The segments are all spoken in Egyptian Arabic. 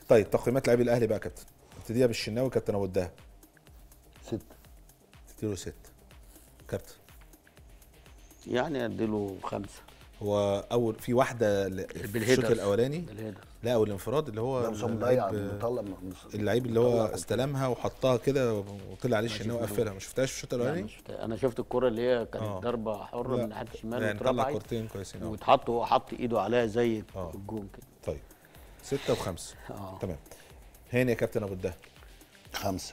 طيب تقييمات لاعبي الاهلي بقى يا كابتن ابتديها بالشناوي كابتن ابو الدهب ستة تديله ست كابتن يعني اديله خمسه هو اول في واحده ل- في الشوط بالهيدرز. الاولاني بالهيدر لا والانفراد اللي هو لا بس هو مضيع اللعيب- مطلع اللعيب اللي هو مطلع استلمها وحطها كده وطلع عليه الشناوي شفته. وقفلها ما شفتهاش في الشوط لا، الاولاني أنا شفت- انا شفت الكره اللي هي آه. كانت ضربه حره لا، من ناحيه الشمال يعني طلع واترفعت كورتين كويسين أوي. واتحط وهو حط ايده عليها زي آه. الجون كده طيب ستة وخمسة اه تمام هاني يا كابتن ابو الدهب خمسة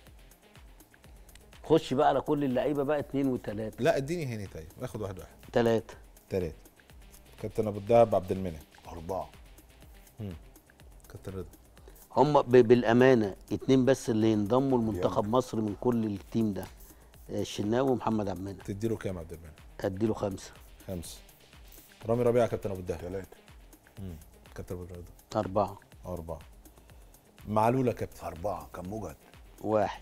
خش بقى على كل اللعيبه بقى اتنين وتلاته لا اديني هاني طيب ناخد واحد واحد تلاته تلاتة كابتن ابو الدهب عبد المنعم أربعة كابتن رضا هم ب- بالامانه اتنين بس اللي ينضموا لمنتخب مصر من كل التيم ده الشناوي ومحمد عبد المنعم تديله كام عبد المنعم اديله خمسه خمسة رامي ربيعة كابتن ابو الدهب ثلاثة كابتن ابو رضا اربعه أربعة معلولة كابتن أربعة كان مجهد واحد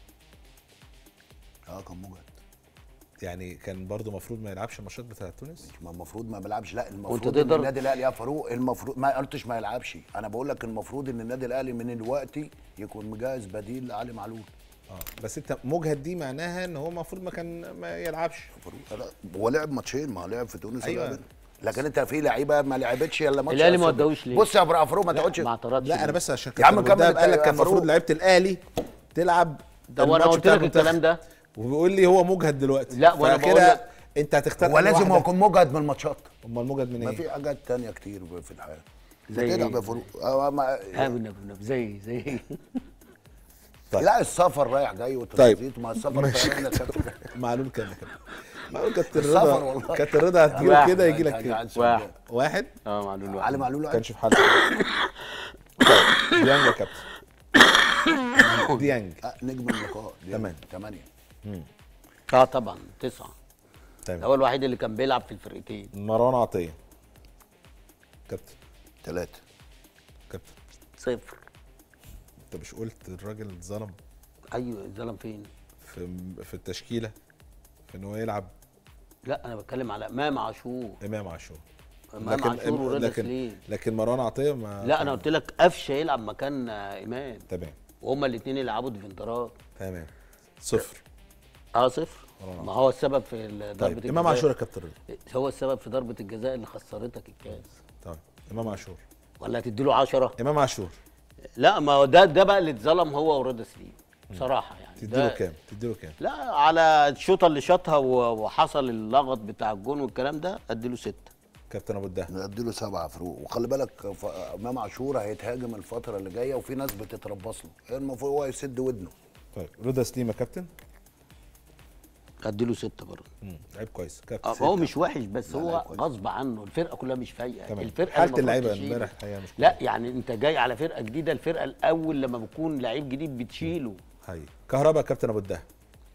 اه كان مجهد يعني كان برضو المفروض ما يلعبش الماتشات بتاعت تونس ما المفروض ما بيلعبش لا وأنت المفروض ان تقدر- النادي الاهلي يا فاروق المفروض ما قلتش ما يلعبش انا بقول لك المفروض ان النادي الاهلي من الوقت يكون مجهز بديل لعلي معلول اه بس انت مجهد دي معناها ان هو المفروض ما كان ما يلعبش فاروق لا، هو لعب ماتشين ما هو لعب في تونس أيوة. أيوة. لكن انت في لعيبه ما لعبتش الا ماتش الأهلي ما أسود. وداهوش ليه؟ بص يا ابو فاروق ما تقعدش ما اعترضش لا انا بس عشان يا عم كابتن أبو كمل الدهب قال لك يا كان المفروض فاروق. لعيبه الاهلي تلعب طب وانا الماتش قلت بتاع لك المنتخب. الكلام ده وبيقول لي هو مجهد دلوقتي لا، وأنا فكده بقول لك- انت هتختار هو أنهي لازم هو واحدة؟ يكون مجهد من الماتشات امال مجهد من ما ايه؟ في حاجات تانية كتير في الحياه زي تلعب إيه؟ يا فاروق آه، ما- ها بالنبي بالنبي زي زي طيب. لا السفر رايح جاي طيب. وترانزيت ما السفر ماشي. طيران يا كابتن. معلول كام يا كابتن؟ معلول كابتن السفر رضا والله. كابتن رضا هتجيله واحد. كده يجي لك يعني كده عن سؤال. واحد واحد اه معلول واحد علي معلول ما واحد. كانش في حد طيب ديانج يا كابتن ديانج آه، نجم اللقاء دي تمام. ثمانية اه طبعا تسعه تمام هو الوحيد اللي كان بيلعب في الفرقتين مروان عطيه كابتن ثلاثة كابتن صفر انت مش قلت الراجل اتظلم ايوه اتظلم فين؟ في في التشكيله في ان هو يلعب لا انا بتكلم على امام عاشور امام عاشور امام عاشور ورضا لكن سليم لكن مروان عطيه ما لا انا قلت لك قفشه يلعب مكان آه، امام تمام وهما الاثنين يلعبوا ديفندرات تمام صفر اه صفر آه. ما هو السبب في ال- ضربه طيب الجزاء امام عاشور يا كابتن رضا هو السبب في ضربه الجزاء اللي خسرتك الكاس طيب امام عاشور ولا هتديله 10 امام عاشور لا ما هو ده ده بقى اللي اتظلم هو ورضا سليم بصراحه يعني تديله ده كام تديله كام لا على الشوطه اللي شاطها و- وحصل اللغط بتاع الجون والكلام ده اديله ستة كابتن ابو الدهب نديله سبعة فروق وخلي بالك ف- امام عاشور هيتهاجم الفترة اللي جاية وفي ناس بتتربص له المفروض هو يسد ودنه طيب رضا سليم يا كابتن اديله ستة برضه مم. لعيب كويس آه، كابتن هو مش وحش بس لا، هو لا، كويس. غصب عنه الفرقه كلها مش فايقه تمام. الفرقه حالة المفروض اللعيبة تشيله. امبارح الحقيقة مش لا يعني انت جاي على فرقه جديده الفرقه الاول لما بيكون لعيب جديد بتشيله هاي كهربا كابتن ابو الدهب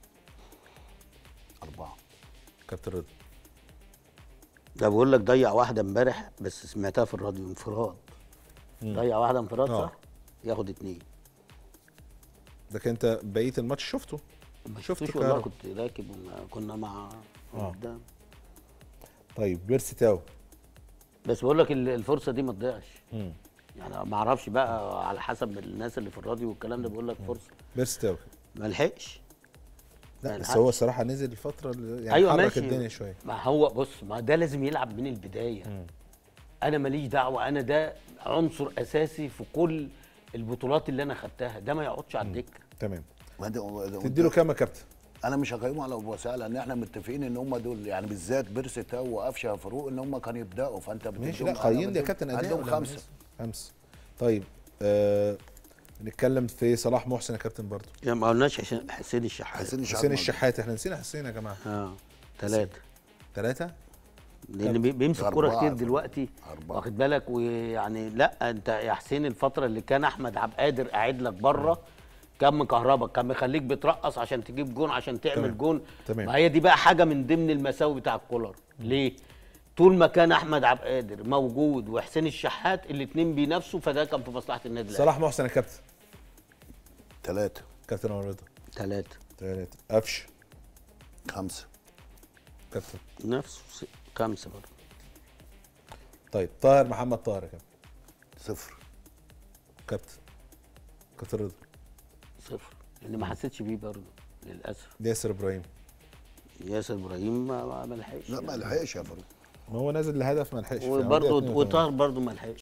أربعة كابتن رضا ده بقول لك ضيع واحده امبارح بس سمعتها في الراديو انفراد ضيع واحده انفراد آه. صح ياخد اتنين ده كان انت بقيه الماتش شفته ما شفت شفتوش والله كهربا. كنت راكب وما- كنا مع آه. قدام طيب بيرسي تاو بس بقول لك ال- الفرصه دي ما تضيعش مم. يعني ما اعرفش بقى على حسب الناس اللي في الراديو والكلام ده بيقول لك فرصه بيرسي تاو ما لحقش لا ما بس يلحقش. هو الصراحه نزل الفتره اللي يعني ايوه حرك ماشي الدنيا شويه ما هو بص ما ده لازم يلعب من البدايه انا ماليش دعوه انا ده عنصر اساسي في كل البطولات اللي انا خدتها ده ما يقعدش على الدكه تمام ما ده- ده- تديله كام يا كابتن انا مش هقيمه على ابو وسائل لان احنا متفقين ان هم دول يعني بالذات بيرسي تاو وقفشه فاروق ان هم كانوا يبداوا فانت ماشي بتديهم- لا قيم لي يا بديهم- كابتن اداء عندهم ولا خمسه ماشي؟ خمسه طيب آه نتكلم في صلاح محسن يا كابتن برضه يعني ما قلناش عشان حسين الشحات حسين الشحات حسين موجود. الشحات احنا نسينا حسين يا جماعه اه ثلاثه ثلاثه لان بي- بيمسك أربعة كوره كتير أربعة. دلوقتي أربعة. واخد بالك ويعني لا انت يا حسين الفتره اللي كان احمد عبد القادر قاعد لك بره كان مكهربك كان مخليك بترقص عشان تجيب جون عشان تعمل تمام. جون تمام. ما هي دي بقى حاجه من ضمن المساوي بتاع الكولر ليه طول ما كان احمد عبد القادر موجود وحسين الشحات الاثنين بينافسوا فده كان في مصلحه النادي الاهلي صلاح محسن يا كابتن ثلاثه كابتن عمر رضا ثلاثه ثلاثه قفش خمسه كابتن نفسه س- خمسه برضه طيب طاهر محمد طاهر يا كابتن صفر كابتن كابتن رضا صفر لان ما حسيتش بيه برضه للاسف ياسر ابراهيم ياسر ابراهيم ما ما- ما لحقش لا ما لحقش يا فاروق ما هو نازل لهدف ما لحقش فيه. عملية وبرضه 82. وطاهر برضه ما لحقش